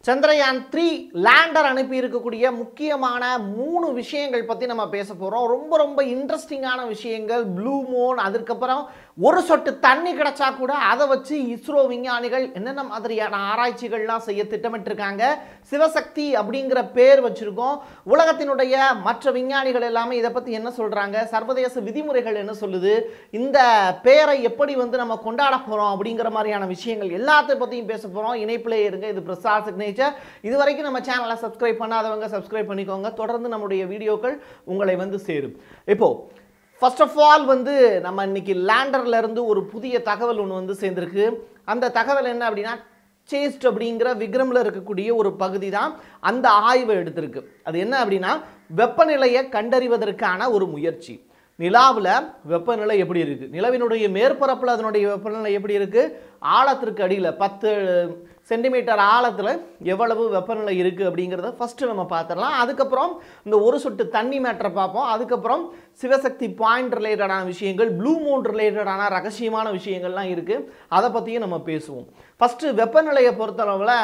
Chandrayaan three lander அனுப்பி இருக்கக்கூடிய முக்கியமான மூணு விஷயங்கள் பற்றி நம்ம பேச போகிறோம் ரொம்ப ரொம்ப இன்ட்ரெஸ்டிங்கான விஷயங்கள் ப்ளூ மூன் அதுக்கப்புறம் ஒரு சொட்டு தண்ணி கிடைச்சா கூட அதை வச்சு இஸ்ரோ விஞ்ஞானிகள் என்னென்ன மாதிரியான ஆராய்ச்சிகள்லாம் செய்ய திட்டமிட்டிருக்காங்க சிவசக்தி அப்படிங்கிற பேர் வச்சுருக்கோம் உலகத்தினுடைய மற்ற விஞ்ஞானிகள் எல்லாமே இதை பற்றி என்ன சொல்கிறாங்க சர்வதேச விதிமுறைகள் என்ன சொல்லுது இந்த பேரை எப்படி வந்து நம்ம கொண்டாட போகிறோம் அப்படிங்கிற மாதிரியான விஷயங்கள் எல்லாத்தை பற்றியும் பேச போகிறோம் இணைப்பிலே இருங்க இது பிரசாத் சிக்னேச்சர் இது வரைக்கும் நம்ம சேனலை சப்ஸ்கிரைப் பண்ணாதவங்க சப்ஸ்கிரைப் பண்ணிக்கோங்க தொடர்ந்து நம்முடைய வீடியோக்கள் உங்களை வந்து சேரும் இப்போது ஃபர்ஸ்ட் ஆஃப் ஆல் வந்து நம்ம இன்னைக்கு லேண்டர்ல இருந்து ஒரு புதிய தகவல் ஒன்று வந்து சேர்ந்திருக்கு அந்த தகவல் என்ன அப்படின்னா சேஸ்ட் அப்படிங்கிற விக்ரமில் இருக்கக்கூடிய ஒரு பகுதி தான் அந்த ஆய்வை எடுத்திருக்கு அது என்ன அப்படின்னா வெப்பநிலையை கண்டறிவதற்கான ஒரு முயற்சி நிலாவில் வெப்பநிலை எப்படி இருக்குது நிலவினுடைய மேற்பரப்பில் அதனுடைய வெப்பநிலை எப்படி இருக்குது ஆழத்திற்கு அடியில் பத்து சென்டிமீட்டர் ஆழத்தில் எவ்வளவு வெப்பநிலை இருக்குது அப்படிங்கிறத ஃபஸ்ட்டு நம்ம பார்த்துடலாம் அதுக்கப்புறம் இந்த ஒரு சொட்டு தண்ணி மேட்டரை பார்ப்போம் அதுக்கப்புறம் சிவசக்தி பாயிண்ட் ரிலேட்டடான விஷயங்கள் ப்ளூ மூன் ரிலேட்டடான ரகசியமான விஷயங்கள்லாம் இருக்குது அதை பற்றியும் நம்ம பேசுவோம் ஃபஸ்ட்டு வெப்பநிலையை பொறுத்தளவில்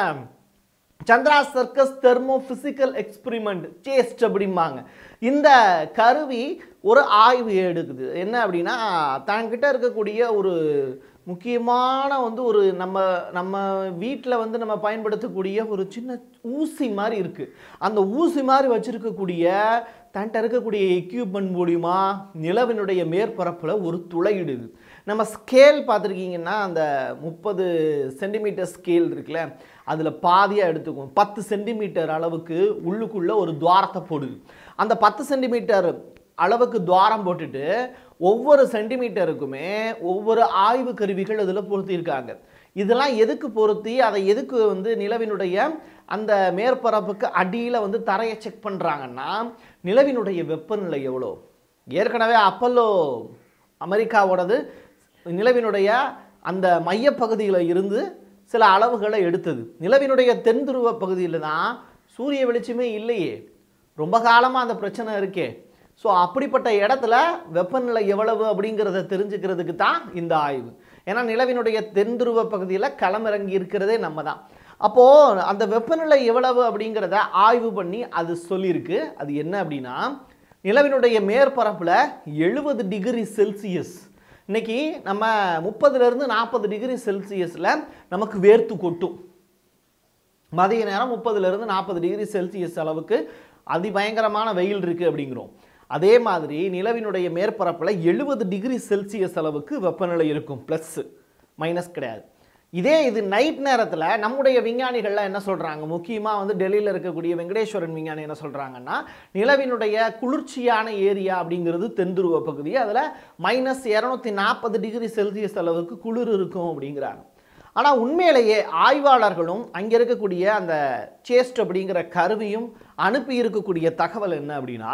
Chandra surface thermophysical experiment ChaSTE அப்படிம்பாங்க இந்த கருவி ஒரு ஆய்வு எடுக்குது என்ன அப்படின்னா தன்கிட்ட இருக்கக்கூடிய ஒரு முக்கியமான வந்து ஒரு நம்ம நம்ம வீட்டில் வந்து நம்ம பயன்படுத்தக்கூடிய ஒரு சின்ன ஊசி மாதிரி இருக்குது அந்த ஊசி மாதிரி வச்சுருக்கக்கூடிய தன்கிட்ட இருக்கக்கூடிய எக்யூப்மெண்ட் மூலிமா நிலவினுடைய மேற்பரப்பில் ஒரு துளையிடுது நம்ம ஸ்கேல் பார்த்துருக்கீங்கன்னா அந்த முப்பது சென்டிமீட்டர் ஸ்கேல் இருக்குல்ல அதில் பாதியாக எடுத்துக்கும் பத்து சென்டிமீட்டர் அளவுக்கு உள்ளுக்குள்ளே ஒரு துவாரத்தை போடுது அந்த பத்து சென்டிமீட்டர் அளவுக்கு துவாரம் போட்டுட்டு ஒவ்வொரு சென்டிமீட்டருக்குமே ஒவ்வொரு ஆய்வு கருவிகள் அதில் பொருத்தியிருக்காங்க இதெல்லாம் எதுக்கு பொருத்தி அதை எதுக்கு வந்து நிலவினுடைய அந்த மேற்பரப்புக்கு அடியில் வந்து தரையை செக் பண்ணுறாங்கன்னா நிலவினுடைய வெப்பநிலை எவ்வளோ ஏற்கனவே அப்பல்லோ அமெரிக்காவோடது நிலவினுடைய அந்த மையப்பகுதியில் இருந்து சில அளவுகளை எடுத்தது நிலவினுடைய தென் துருவ பகுதியில் தான் சூரிய வெளிச்சமே இல்லையே ரொம்ப காலமாக அந்த பிரச்சனை இருக்கே ஸோ அப்படிப்பட்ட இடத்துல வெப்பநிலை எவ்வளவு அப்படிங்கிறத தெரிஞ்சுக்கிறதுக்கு தான் இந்த ஆய்வு ஏன்னா நிலவினுடைய தென் துருவ பகுதியில் களமிறங்கி இருக்கிறதே நம்ம தான் அப்போது அந்த வெப்பநிலை எவ்வளவு அப்படிங்கிறத ஆய்வு பண்ணி அது சொல்லியிருக்கு அது என்ன அப்படின்னா நிலவினுடைய மேற்பரப்பில் எழுபது டிகிரி செல்சியஸ் இன்னைக்கு நம்ம முப்பதுலேருந்து நாற்பது டிகிரி செல்சியஸில் நமக்கு வேர்த்து கொட்டும் மதிய நேரம் முப்பதுலேருந்து நாற்பது டிகிரி செல்சியஸ் அளவுக்கு அதிபயங்கரமான வெயில் இருக்குது அப்படிங்கிறோம் அதே மாதிரி நிலவினுடைய மேற்பரப்பில் எழுபது டிகிரி செல்சியஸ் அளவுக்கு வெப்பநிலை இருக்கும் ப்ளஸ்ஸு மைனஸ் கிடையாது இதே இது நைட் நேரத்தில் நம்முடைய விஞ்ஞானிகள்லாம் என்ன சொல்கிறாங்க முக்கியமாக வந்து டெல்லியில் இருக்கக்கூடிய வெங்கடேஸ்வரன் விஞ்ஞானி என்ன சொல்கிறாங்கன்னா நிலவினுடைய குளிர்ச்சியான ஏரியா அப்படிங்கிறது தென்துருவ பகுதி அதில் மைனஸ் இரநூத்தி நாற்பது டிகிரி செல்சியஸ் அளவுக்கு குளிர் இருக்கும் அப்படிங்கிறாங்க ஆனால் உண்மையிலேயே ஆய்வாளர்களும் அங்கே இருக்கக்கூடிய அந்த சேஸ்ட் அப்படிங்கிற கருவியும் அனுப்பி இருக்கக்கூடிய தகவல் என்ன அப்படின்னா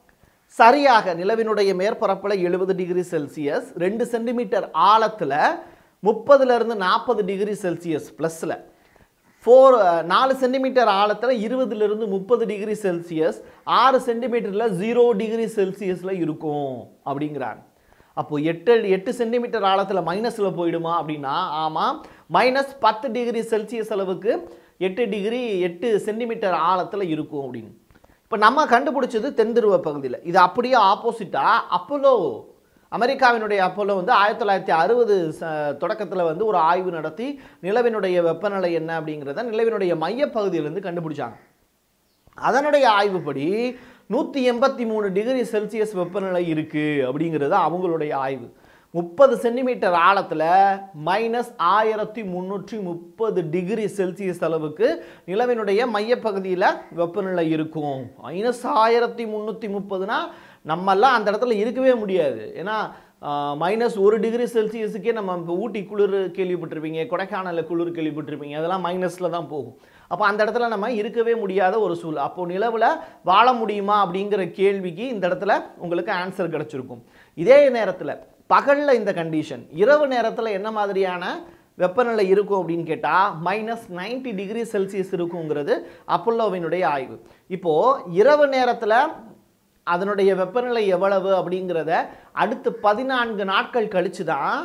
சரியாக நிலவினுடைய மேற்பரப்பில் எழுபது டிகிரி செல்சியஸ் ரெண்டு சென்டிமீட்டர் ஆழத்தில் முப்பதுலேருந்து நாற்பது டிகிரி செல்சியஸ் ப்ளஸில் ஃபோர் நாலு சென்டிமீட்டர் ஆழத்தில் இருபதுலேருந்து முப்பது டிகிரி செல்சியஸ் ஆறு சென்டிமீட்டரில் ஜீரோ டிகிரி செல்சியஸில் இருக்கும் அப்படிங்கிறாங்க அப்போ எட்டு எட்டு சென்டிமீட்டர் ஆழத்தில் மைனஸில் போயிடுமா அப்படின்னா ஆமாம் மைனஸ் பத்து டிகிரி செல்சியஸ் அளவுக்கு எட்டு டிகிரி எட்டு சென்டிமீட்டர் ஆழத்தில் இருக்கும் அப்படின்னு இப்போ நம்ம கண்டுபிடிச்சது தென்திருவ பகுதியில் இது அப்படியே ஆப்போசிட்டாக அப்போலோ அமெரிக்காவினுடைய அப்போலோ வந்து ஆயிரத்தி தொள்ளாயிரத்தி அறுபது தொடக்கத்தில் வந்து ஒரு ஆய்வு நடத்தி நிலவினுடைய வெப்பநிலை என்ன அப்படிங்கிறத நிலவினுடைய மையப்பகுதியிலேருந்து கண்டுபிடிச்சாங்க அதனுடைய ஆய்வுப்படி நூற்றி எண்பத்தி மூணு டிகிரி செல்சியஸ் வெப்பநிலை இருக்குது அப்படிங்கிறது அவங்களுடைய ஆய்வு முப்பது சென்டிமீட்டர் ஆழத்தில் மைனஸ் ஆயிரத்தி முந்நூற்றி முப்பது டிகிரி செல்சியஸ் அளவுக்கு நிலவினுடைய மையப்பகுதியில் வெப்பநிலை இருக்கும் மைனஸ் ஆயிரத்தி முந்நூற்றி முப்பதுனா நம்மெல்லாம் அந்த இடத்துல இருக்கவே முடியாது ஏன்னா மைனஸ் ஒரு டிகிரி செல்சியஸுக்கே நம்ம இப்போ ஊட்டி குளிர் கேள்விப்பட்டிருப்பீங்க கொடைக்கானலில் குளிர் கேள்விப்பட்டிருப்பீங்க அதெல்லாம் மைனஸில் தான் போகும் அப்போ அந்த இடத்துல நம்ம இருக்கவே முடியாத ஒரு சூழல் அப்போது நிலவில் வாழ முடியுமா அப்படிங்கிற கேள்விக்கு இந்த இடத்துல உங்களுக்கு ஆன்சர் கிடச்சிருக்கும் இதே நேரத்தில் பகலில் இந்த கண்டிஷன் இரவு நேரத்தில் என்ன மாதிரியான வெப்பநிலை இருக்கும் அப்படின்னு கேட்டால் மைனஸ் நைன்டி டிகிரி செல்சியஸ் இருக்குங்கிறது அப்பல்லோவினுடைய ஆய்வு இப்போது இரவு நேரத்தில் அதனுடைய வெப்பநிலை எவ்வளவு அப்படிங்கிறத அடுத்து பதினான்கு நாட்கள் கழித்து தான்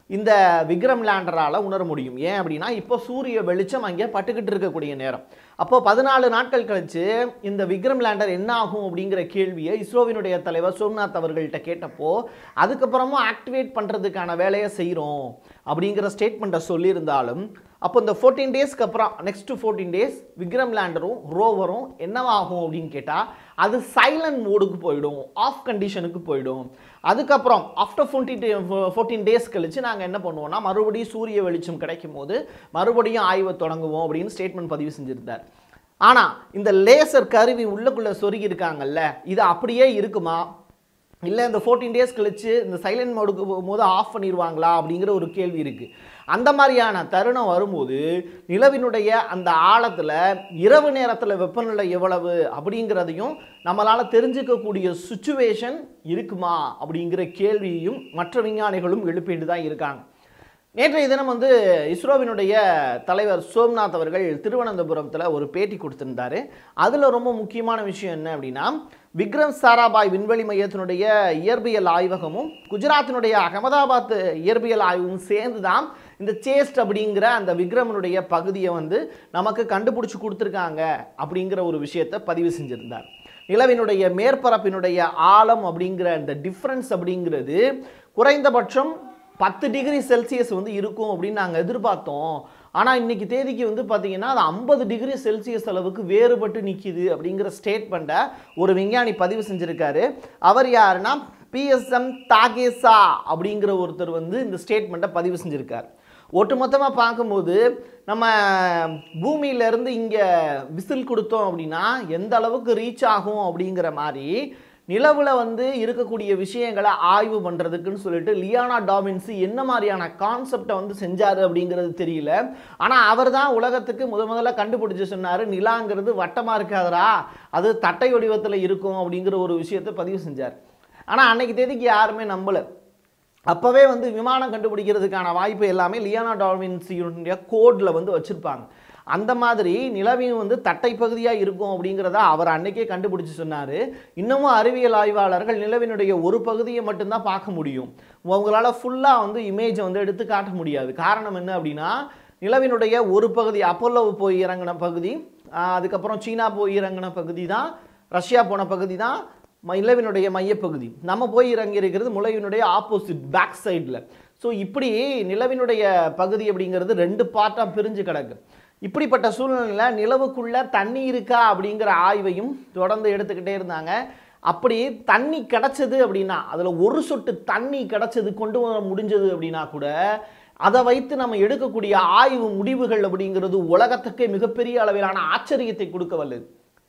இந்த விக்ரம் லேண்டரால் உணர முடியும் ஏன் அப்படின்னா இப்போ சூரிய வெளிச்சம் அங்கே பட்டுக்கிட்டு இருக்கக்கூடிய நேரம் அப்போ பதினாலு நாட்கள் கழிச்சு இந்த விக்ரம் லேண்டர் என்ன ஆகும் அப்படிங்கிற கேள்வியை இஸ்ரோவினுடைய தலைவர் சோம்நாத் அவர்கள்ட்ட கேட்டப்போ அதுக்கப்புறமும் ஆக்டிவேட் பண்ணுறதுக்கான வேலையை செய்கிறோம் அப்படிங்கிற ஸ்டேட்மெண்ட்டை சொல்லியிருந்தாலும் அப்போ இந்த ஃபோர்டீன் டேஸ்க்கு அப்புறம் நெக்ஸ்ட் ஃபோர்டீன் டேஸ் விக்ரம் லேண்டரும் ரோவரும் என்னவாகும் அப்படின்னு கேட்டால் அது சைலண்ட் மோடுக்கு போயிடும் ஆஃப் கண்டிஷனுக்கு போயிடும் அதுக்கப்புறம் ஆஃப்டர் ஃபோர்ட்டி ஃபோர்டீன் டேஸ் கழிச்சு நாங்கள் என்ன பண்ணுவோம்னா மறுபடியும் சூரிய வெளிச்சம் கிடைக்கும் போது மறுபடியும் ஆய்வை தொடங்குவோம் அப்படின்னு ஸ்டேட்மெண்ட் பதிவு செஞ்சிருந்தார் ஆனால் இந்த லேசர் கருவி உள்ளுக்குள்ளே சொருகி இருக்காங்கல்ல இது அப்படியே இருக்குமா இல்லை இந்த ஃபோர்டீன் டேஸ் கழிச்சு இந்த சைலண்ட் மோடுக்கு போகும்போது ஆஃப் பண்ணிடுவாங்களா அப்படிங்கிற ஒரு கேள்வி இருக்குது அந்த மாதிரியான தருணம் வரும்போது நிலவினுடைய அந்த ஆழத்தில் இரவு நேரத்தில் வெப்பநிலை எவ்வளவு அப்படிங்கிறதையும் நம்மளால் தெரிஞ்சுக்கக்கூடிய சுச்சுவேஷன் இருக்குமா அப்படிங்கிற கேள்வியையும் மற்ற விஞ்ஞானிகளும் எழுப்பிட்டு தான் இருக்காங்க நேற்றைய தினம் வந்து இஸ்ரோவினுடைய தலைவர் சோம்நாத் அவர்கள் திருவனந்தபுரத்தில் ஒரு பேட்டி கொடுத்திருந்தாரு அதில் ரொம்ப முக்கியமான விஷயம் என்ன அப்படின்னா விக்ரம் சாராபாய் விண்வெளி மையத்தினுடைய இயற்பியல் ஆய்வகமும் குஜராத்தினுடைய அகமதாபாத் இயற்பியல் ஆய்வும் சேர்ந்து தான் இந்த சேஸ்ட் அப்படிங்கிற அந்த விக்ரமனுடைய பகுதியை வந்து நமக்கு கண்டுபிடிச்சி கொடுத்துருக்காங்க அப்படிங்கிற ஒரு விஷயத்தை பதிவு செஞ்சிருந்தார் நிலவினுடைய மேற்பரப்பினுடைய ஆழம் அப்படிங்கிற அந்த டிஃப்ரென்ஸ் அப்படிங்கிறது குறைந்தபட்சம் பத்து டிகிரி செல்சியஸ் வந்து இருக்கும் அப்படின்னு நாங்கள் எதிர்பார்த்தோம் ஆனால் இன்னைக்கு தேதிக்கு வந்து பார்த்தீங்கன்னா அது ஐம்பது டிகிரி செல்சியஸ் அளவுக்கு வேறுபட்டு நிற்கிது அப்படிங்கிற ஸ்டேட்மெண்ட்டை ஒரு விஞ்ஞானி பதிவு செஞ்சுருக்காரு அவர் யாருன்னா பிஎஸ்எம் தாகேசா அப்படிங்கிற ஒருத்தர் வந்து இந்த ஸ்டேட்மெண்ட்டை பதிவு செஞ்சுருக்கார் ஒட்டுமொத்தமாக பார்க்கும்போது நம்ம பூமியிலேருந்து இங்கே விசில் கொடுத்தோம் அப்படின்னா எந்த அளவுக்கு ரீச் ஆகும் அப்படிங்கிற மாதிரி நிலவில் வந்து இருக்கக்கூடிய விஷயங்களை ஆய்வு பண்ணுறதுக்குன்னு சொல்லிட்டு லியானா டாமின்ஸு என்ன மாதிரியான கான்செப்டை வந்து செஞ்சார் அப்படிங்கிறது தெரியல ஆனால் அவர் தான் உலகத்துக்கு முத முதல்ல கண்டுபிடிச்சு சொன்னார் நிலாங்கிறது வட்டமாக இருக்காதரா அது தட்டை வடிவத்தில் இருக்கும் அப்படிங்கிற ஒரு விஷயத்தை பதிவு செஞ்சார் ஆனால் அன்னைக்கு தேதிக்கு யாருமே நம்பலை அப்போவே வந்து விமானம் கண்டுபிடிக்கிறதுக்கான வாய்ப்பு எல்லாமே லியானா டால்வின்ஸியுடைய கோடில் வந்து வச்சுருப்பாங்க அந்த மாதிரி நிலவின் வந்து தட்டை பகுதியாக இருக்கும் அப்படிங்கிறத அவர் அன்னைக்கே கண்டுபிடிச்சு சொன்னார் இன்னமும் அறிவியல் ஆய்வாளர்கள் நிலவினுடைய ஒரு பகுதியை மட்டும்தான் பார்க்க முடியும் உங்களால் ஃபுல்லாக வந்து இமேஜை வந்து எடுத்து காட்ட முடியாது காரணம் என்ன அப்படின்னா நிலவினுடைய ஒரு பகுதி அப்போலோ போய் இறங்கின பகுதி ஆஹ் அதுக்கப்புறம் சீனா போய் இறங்கின பகுதி தான் ரஷ்யா போன பகுதி தான் ம- நிலவினுடைய மையப்பகுதி நம்ம போய் இறங்கி இருக்கிறது முளைவினுடைய ஆப்போசிட் பேக் சைடில் ஸோ இப்படி நிலவினுடைய பகுதி அப்படிங்கிறது ரெண்டு பார்ட்டாக பிரிஞ்சு கிடக்கு இப்படிப்பட்ட சூழ்நிலையில் நிலவுக்குள்ள தண்ணி இருக்கா அப்படிங்கிற ஆய்வையும் தொடர்ந்து எடுத்துக்கிட்டே இருந்தாங்க அப்படி தண்ணி கிடைச்சது அப்படின்னா அதில் ஒரு சொட்டு தண்ணி கிடைச்சது கொண்டு வர முடிஞ்சது அப்படின்னா கூட அதை வைத்து நம்ம எடுக்கக்கூடிய ஆய்வு முடிவுகள் அப்படிங்கிறது உலகத்துக்கே மிகப்பெரிய அளவிலான ஆச்சரியத்தை கொடுக்க வல்லது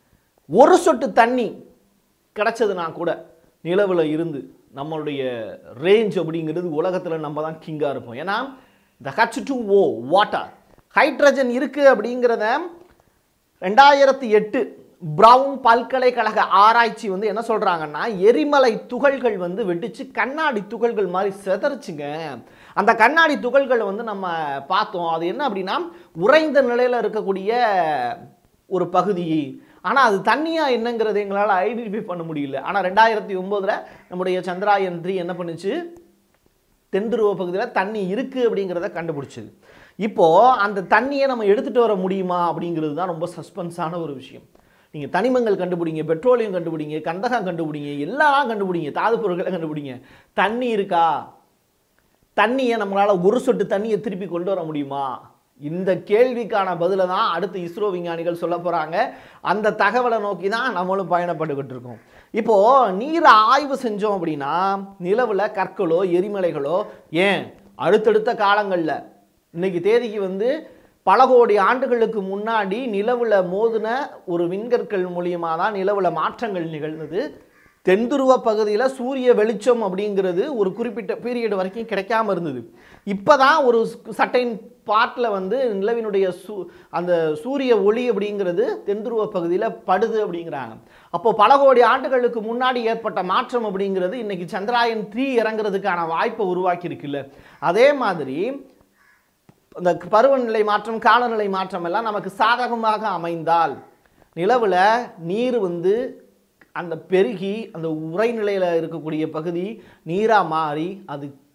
ஒரு சொட்டு தண்ணி கிடைச்சதுனா கூட நிலவில் இருந்து நம்மளுடைய ரேஞ்ச் அப்படிங்கிறது உலகத்தில் நம்ம தான் கிங்காக இருப்போம் ஏன்னா இந்த H two O water hydrogen இருக்குது அப்படிங்கிறத ரெண்டாயிரத்தி எட்டு பிரவுன் பல்கலைக்கழக ஆராய்ச்சி வந்து என்ன சொல்கிறாங்கன்னா எரிமலை துகள்கள் வந்து வெடிச்சு கண்ணாடி துகள்கள் மாதிரி செதறிச்சுங்க அந்த கண்ணாடி துகள்களை வந்து நம்ம பார்த்தோம் அது என்ன அப்படின்னா உறைந்த நிலையில் இருக்கக்கூடிய ஒரு பகுதி ஆனால் அது தண்ணியாக என்னங்கிறது எங்களால் ஐடென்டிஃபை பண்ண முடியல ஆனால் ரெண்டாயிரத்தி ஒம்போதில் நம்முடைய சந்திராயன் த்ரீ என்ன பண்ணுச்சு தென் துருவ பகுதியில் தண்ணி இருக்குது அப்படிங்கிறத கண்டுபிடிச்சது இப்போது அந்த தண்ணியை நம்ம எடுத்துகிட்டு வர முடியுமா அப்படிங்கிறது தான் ரொம்ப சஸ்பென்ஸான ஒரு விஷயம் நீங்கள் தனிமங்கள் கண்டுபிடிங்க பெட்ரோலியம் கண்டுபிடிங்க கந்தகம் கண்டுபிடிங்க எல்லாம் கண்டுபிடிங்க தாது பொருட்களை கண்டுபிடிங்க தண்ணி இருக்கா தண்ணியை நம்மளால் ஒரு சொட்டு தண்ணியை திருப்பி கொண்டு வர முடியுமா இந்த கேள்விக்கான பதிலை தான் அடுத்து இஸ்ரோ விஞ்ஞானிகள் சொல்ல போகிறாங்க அந்த தகவலை நோக்கி தான் நம்மளும் பயணப்பட்டுக்கிட்டு இருக்கோம் இப்போது நீரை ஆய்வு செஞ்சோம் அப்படின்னா நிலவில் கற்களோ எரிமலைகளோ ஏன் அடுத்தடுத்த காலங்களில் இன்னைக்கு தேதிக்கு வந்து பல கோடி ஆண்டுகளுக்கு முன்னாடி நிலவில் மோதின ஒரு விண்கற்கள் மூலியமாக தான் நிலவில் மாற்றங்கள் நிகழ்ந்தது தென்துருவ பகுதியில் சூரிய வெளிச்சம் அப்படிங்கிறது ஒரு குறிப்பிட்ட பீரியட் வரைக்கும் கிடைக்காம இருந்தது இப்போ தான் ஒரு சட்டைன் பார்ட்டில் வந்து நிலவினுடைய சூ அந்த சூரிய ஒளி அப்படிங்கிறது தென்துருவ பகுதியில் படுது அப்படிங்கிறாங்க அப்போ பல கோடி ஆண்டுகளுக்கு முன்னாடி ஏற்பட்ட மாற்றம் அப்படிங்கிறது இன்னைக்கு சந்திராயன் த்ரீ இறங்குறதுக்கான வாய்ப்பை உருவாக்கி இருக்குல்ல அதே மாதிரி அந்த பருவநிலை மாற்றம் காலநிலை மாற்றம் எல்லாம் நமக்கு சாதகமாக அமைந்தால் நிலவில் நீர் வந்து அந்த பெருகி அந்த உறைநிலையில் இருக்கக்கூடிய பகுதி நீராக மாறி அது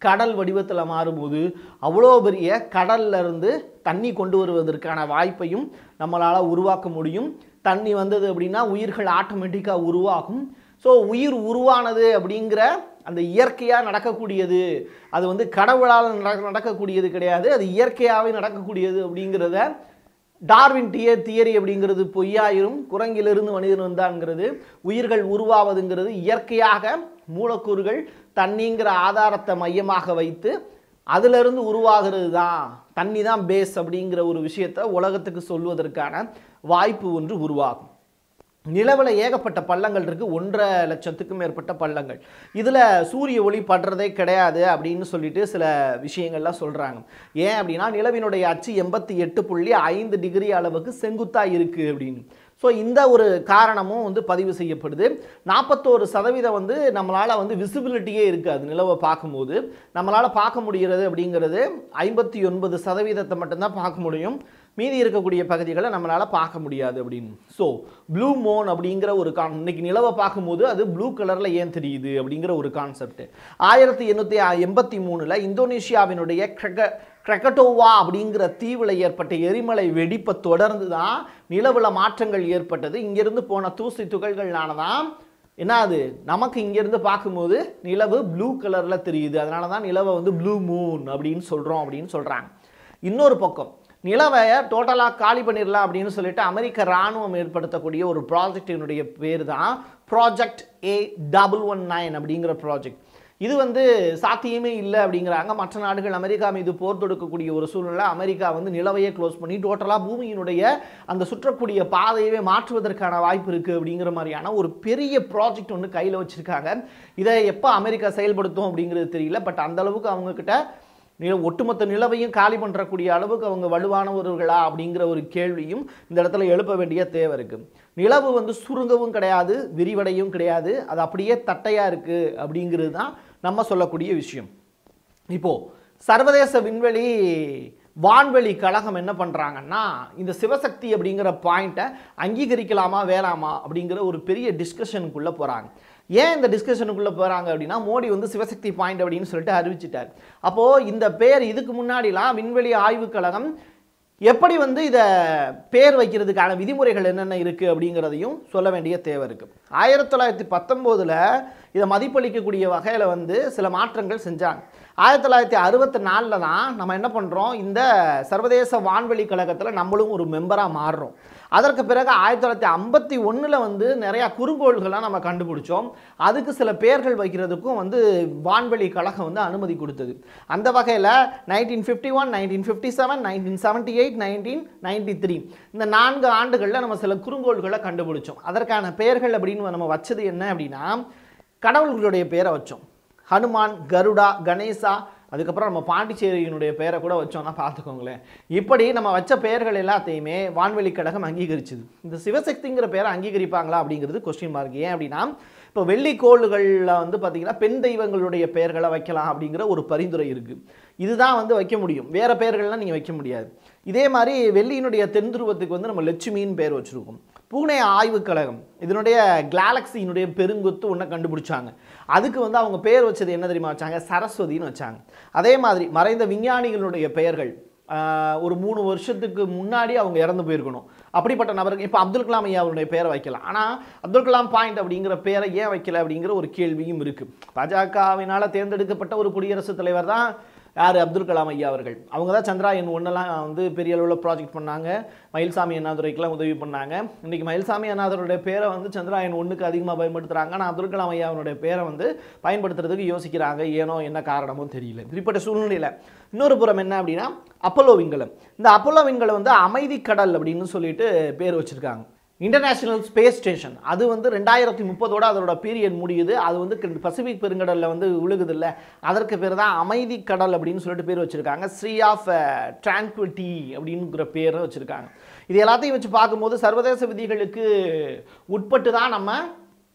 கடல் வடிவத்தில் மாறும்போது அவ்வளோ பெரிய கடல்ல இருந்து தண்ணி கொண்டு வருவதற்கான வாய்ப்பையும் நம்மளால் உருவாக்க முடியும் தண்ணி வந்தது அப்படின்னா உயிர்கள் ஆட்டோமேட்டிக்காக உருவாகும் ஸோ உயிர் உருவானது அப்படிங்கிற அந்த இயற்கையாக நடக்கக்கூடியது அது வந்து கடவுளால் நட- நடக்கக்கூடியது கிடையாது அது இயற்கையாகவே நடக்கக்கூடியது அப்படிங்கிறத டார்வின் டிய தியரி அப்படிங்கிறது பொய்யாயிரும் குரங்கிலிருந்து மனிதன் வந்தான்ங்கிறது உயிர்கள் உருவாவதுங்கிறது இயற்கையாக மூலக்கூறுகள் தண்ணிங்கிற ஆதாரத்தை மையமாக வைத்து அதிலிருந்து உருவாகிறது தான் தண்ணி தான் பேஸ் அப்படிங்கிற ஒரு விஷயத்தை உலகத்துக்கு சொல்வதற்கான வாய்ப்பு ஒன்று உருவாகும் நிலவில் ஏகப்பட்ட பள்ளங்கள் இருக்குது ஒன்றரை லட்சத்துக்கும் மேற்பட்ட பள்ளங்கள் இதில் சூரிய ஒளி படுறதே கிடையாது அப்படின்னு சொல்லிட்டு சில விஷயங்கள்லாம் சொல்கிறாங்க ஏன் அப்படின்னா நிலவினுடைய அச்சு எண்பத்தி எட்டு புள்ளி ஐந்து டிகிரி அளவுக்கு செங்குத்தாக இருக்குது அப்படின்னு ஸோ இந்த ஒரு காரணமும் வந்து பதிவு செய்யப்படுது நாற்பத்தோரு சதவீதம் வந்து நம்மளால் வந்து விசிபிலிட்டியே இருக்காது நிலவை பார்க்கும்போது நம்மளால் பார்க்க முடிகிறது அப்படிங்கிறது ஐம்பத்தி ஒன்பது சதவீதத்தை மட்டும்தான் பார்க்க முடியும் மீதி இருக்கக்கூடிய பகுதிகளை நம்மளால் பார்க்க முடியாது அப்படின்னு ஸோ ப்ளூ மோன் அப்படிங்கிற ஒரு கான் இன்னைக்கு நிலவை பார்க்கும்போது அது ப்ளூ கலரில் ஏன் தெரியுது அப்படிங்கிற ஒரு கான்செப்ட் ஆயிரத்தி எண்ணூற்றி எண்பத்தி மூணில் இந்தோனேஷியாவினுடைய கிரக கிரகட்டோவா அப்படிங்கிற தீவில் ஏற்பட்ட எரிமலை வெடிப்பை தொடர்ந்து தான் நிலவில் மாற்றங்கள் ஏற்பட்டது இங்கிருந்து போன தூசி துகள்கள்னால தான் என்ன அது நமக்கு இங்கேருந்து பார்க்கும்போது நிலவு ப்ளூ கலரில் தெரியுது அதனால தான் நிலவை வந்து ப்ளூ மூன் அப்படின்னு சொல்கிறோம் அப்படின்னு சொல்கிறாங்க இன்னொரு பக்கம் நிலவை டோட்டலாக காலி பண்ணிடலாம் அப்படின்னு சொல்லிட்டு அமெரிக்க இராணுவம் ஏற்படுத்தக்கூடிய ஒரு ப்ராஜெக்டினுடைய பேர் தான் project A double one nine அப்படிங்கிற ப்ராஜெக்ட் இது வந்து சாத்தியமே இல்லை அப்படிங்கிறாங்க மற்ற நாடுகள் அமெரிக்கா மீது போர் தொடுக்கக்கூடிய ஒரு சூழ்நிலை அமெரிக்கா வந்து நிலவையே க்ளோஸ் பண்ணி டோட்டலாக பூமியினுடைய அந்த சுற்றக்கூடிய பாதையவே மாற்றுவதற்கான வாய்ப்பு இருக்குது அப்படிங்கிற மாதிரியான ஒரு பெரிய ப்ராஜெக்ட் ஒன்று கையில் வச்சுருக்காங்க இதை எப்போ அமெரிக்கா செயல்படுத்தும் அப்படிங்கிறது தெரியல பட் அந்த அளவுக்கு அவங்கக்கிட்ட நில ஒட்டுமொத்த நிலவையும் காலி பண்ணுறக்கூடிய அளவுக்கு அவங்க வலுவானவர்களா அப்படிங்கிற ஒரு கேள்வியும் இந்த இடத்துல எழுப்ப வேண்டிய தேவை இருக்குது நிலவு வந்து சுருங்கவும் கிடையாது விரிவடையும் கிடையாது அது அப்படியே தட்டையாக இருக்குது அப்படிங்கிறது தான் நம்ம சொல்லக்கூடிய விஷயம் இப்போது சர்வதேச விண்வெளி வான்வெளி கழகம் என்ன பண்ணுறாங்கன்னா இந்த சிவசக்தி அப்படிங்கிற பாயிண்ட்டை அங்கீகரிக்கலாமா வேணாமா அப்படிங்கிற ஒரு பெரிய டிஸ்கஷனுக்குள்ளே போகிறாங்க ஏன் இந்த டிஸ்கஷனுக்குள்ளே போகிறாங்க அப்படின்னா மோடி வந்து சிவசக்தி பாயிண்ட் அப்படின்னு சொல்லிட்டு அறிவிச்சிட்டார் அப்போது இந்த பேர் இதுக்கு முன்னாடிலாம் விண்வெளி ஆய்வுக் கழகம் எப்படி வந்து இதை பேர் வைக்கிறதுக்கான விதிமுறைகள் என்னென்ன இருக்குது அப்படிங்கிறதையும் சொல்ல வேண்டிய தேவை இருக்குது ஆயிரத்தி தொள்ளாயிரத்தி பத்தொம்போதில் இதை மதிப்பளிக்கக்கூடிய வகையில் வந்து சில மாற்றங்கள் செஞ்சாங்க ஆயிரத்தி தொள்ளாயிரத்தி அறுபத்தி நாலில் தான் நம்ம என்ன பண்ணுறோம் இந்த சர்வதேச வான்வெளி கழகத்தில் நம்மளும் ஒரு மெம்பராக மாறுறோம் அதற்கு பிறகு ஆயிரத்தி தொள்ளாயிரத்தி ஐம்பத்தி ஒன்றில் வந்து நிறையா குறுங்கோள்கள்லாம் நம்ம கண்டுபிடிச்சோம் அதுக்கு சில பேர்கள் வைக்கிறதுக்கும் வந்து வான்வெளி கழகம் வந்து அனுமதி கொடுத்தது அந்த வகையில் nineteen fifty one nineteen fifty seven nineteen seventy eight nineteen ninety three இந்த நான்கு ஆண்டுகளில் நம்ம சில குறுங்கோள்களை கண்டுபிடிச்சோம் அதற்கான பெயர்கள் அப்படின்னு நம்ம வச்சது என்ன அப்படின்னா கடவுள்களுடைய பேரை வச்சோம் ஹனுமான் கருடா கணேசா அதுக்கப்புறம் நம்ம பாண்டிச்சேரியினுடைய பெயரை கூட வச்சோம்னா பார்த்துக்கோங்களேன் இப்படி நம்ம வச்ச பெயர்கள் எல்லாத்தையுமே வான்வெளி கழகம் அங்கீகரிச்சுது இந்த சிவசக்திங்கிற பேரை அங்கீகரிப்பாங்களா அப்படிங்கிறது கொஸ்டின் மார்க் ஏன் அப்படின்னா இப்போ வெள்ளிக்கோள்களில் வந்து பார்த்திங்கன்னா பெண் தெய்வங்களுடைய பெயர்களை வைக்கலாம் அப்படிங்கிற ஒரு பரிந்துரை இருக்குது இதுதான் வந்து வைக்க முடியும் வேறு பெயர்கள்லாம் நீங்கள் வைக்க முடியாது இதே மாதிரி வெள்ளியினுடைய தென் துருவத்துக்கு வந்து நம்ம லட்சுமின்னு பேர் வச்சுருக்கோம் பூனே ஆய்வுக் கழகம் இதனுடைய கேலக்சியினுடைய பெருங்கொத்து ஒன்றை கண்டுபிடிச்சாங்க அதுக்கு வந்து அவங்க பேர் வச்சது என்ன தெரியுமா வச்சாங்க சரஸ்வதின்னு வச்சாங்க அதே மாதிரி மறைந்த விஞ்ஞானிகளுடைய பெயர்கள் ஆஹ், ஒரு மூணு வருஷத்துக்கு முன்னாடி அவங்க இறந்து போயிருக்கணும் அப்படிப்பட்ட நபருக்கு இப்போ அப்துல் கலாம் ஐயா அவருடைய பேரை வைக்கலாம் ஆனால் அப்துல் கலாம் பாயிண்ட் அப்படிங்கிற பேரை ஏன் வைக்கல அப்படிங்கிற ஒரு கேள்வியும் இருக்குது பாஜகவினால் தேர்ந்தெடுக்கப்பட்ட ஒரு குடியரசுத் தலைவர் தான் யார் அப்துல் கலாம் ஐயா அவர்கள் அவங்க தான் சந்திராயன் ஒன்றெல்லாம் வந்து பெரிய அளவில் ப்ராஜெக்ட் பண்ணாங்க மயில்சாமி அண்ணாதுரைக்கெல்லாம் உதவி பண்ணாங்க இன்றைக்கி மயில்சாமி அண்ணாதுரையுடைய பேரை வந்து சந்திராயன் ஒன்றுக்கு அதிகமாக பயன்படுத்துகிறாங்க ஆனால் அப்துல் கலாம் ஐயா அவருடைய பேரை வந்து பயன்படுத்துறதுக்கு யோசிக்கிறாங்க ஏனோ என்ன காரணமோ தெரியல இப்படிப்பட்ட சூழ்நிலையில் இன்னொரு புறம் என்ன அப்படின்னா அப்போலோ விண்கலம் இந்த அப்போலோ விண்கலம் வந்து அமைதி கடல் அப்படின்னு சொல்லிட்டு பேர் வச்சுருக்காங்க இன்டர்நேஷனல் ஸ்பேஸ் ஸ்டேஷன் அது வந்து ரெண்டாயிரத்தி முப்பதோட அதோட பீரியட் முடியுது அது வந்து க- பசிபிக் பெருங்கடலில் வந்து விழுகுதில்ல அதற்கு பேர் தான் அமைதி கடல் அப்படின்னு சொல்லிட்டு பேர் வச்சுருக்காங்க ஸ்ரீ ஆஃப் ட்ரான்குவிட்டி அப்படிங்கிற பேரை வச்சுருக்காங்க இது எல்லாத்தையும் வச்சு பார்க்கும்போது சர்வதேச விதிகளுக்கு உட்பட்டு தான் நம்ம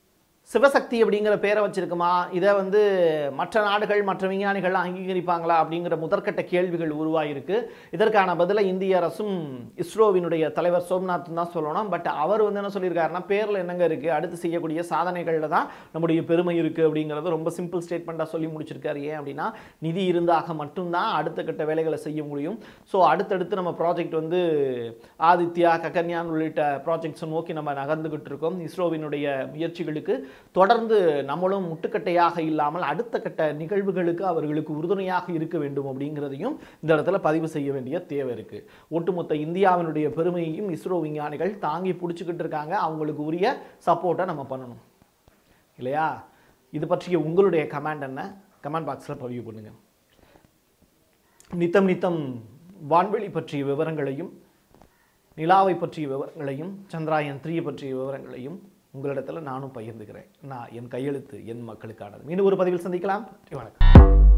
சிவசக்தி அப்படிங்கிற பேரை வச்சிருக்குமா இதை வந்து மற்ற நாடுகள் மற்ற விஞ்ஞானிகள் அங்கீகரிப்பாங்களா அப்படிங்கிற முதற்கட்ட கேள்விகள் உருவாயிருக்கு இதற்கான பதிலை இந்திய அரசும் இஸ்ரோவினுடைய தலைவர் சோம்நாத் தான் சொல்லணும் பட் அவர் வந்து என்ன சொல்லியிருக்காருன்னா பேரில் என்னங்க இருக்குது அடுத்து செய்யக்கூடிய சாதனைகளில் தான் நம்முடைய பெருமை இருக்குது அப்படிங்கிறது ரொம்ப சிம்பிள் ஸ்டேட்மெண்ட்டாக சொல்லி முடிச்சிருக்காரு ஏன் அப்படின்னா நிதி இருந்தாக மட்டும்தான் அடுத்த கட்ட வேலைகளை செய்ய முடியும் ஸோ அடுத்தடுத்து நம்ம ப்ராஜெக்ட் வந்து ஆதித்யா ககன்யான் உள்ளிட்ட ப்ராஜெக்ட்ஸை நோக்கி நம்ம நகர்ந்துகிட்டு இருக்கோம் இஸ்ரோவினுடைய முயற்சிகளுக்கு தொடர்ந்து நம்மளும் முட்டுக்கட்டையாக இல்லாமல் அடுத்த கட்ட நிகழ்வுகளுக்கு அவர்களுக்கு உறுதுணையாக இருக்க வேண்டும் அப்படிங்கிறதையும் இந்த இடத்துல பதிவு செய்ய வேண்டிய தேவை இருக்குது ஒட்டுமொத்த இந்தியாவினுடைய பெருமையையும் இஸ்ரோ விஞ்ஞானிகள் தாங்கி பிடிச்சிக்கிட்டு இருக்காங்க அவங்களுக்கு உரிய சப்போர்ட்டை நம்ம பண்ணணும் இல்லையா இது பற்றிய உங்களுடைய கமெண்ட் என்ன கமெண்ட் பாக்ஸில் பதிவு பண்ணுங்கள் நித்தம் நித்தம் வான்வெளி பற்றிய விவரங்களையும் நிலாவை பற்றிய விவரங்களையும் சந்திராயன் த்ரீ பற்றிய விவரங்களையும் உங்களிடத்தில் நானும் பகிர்ந்துக்கிறேன் நான் என் கையெழுத்து என் மக்களுக்கானது மீண்டும் ஒரு பதிவில் சந்திக்கலாம் நன்றி, வணக்கம்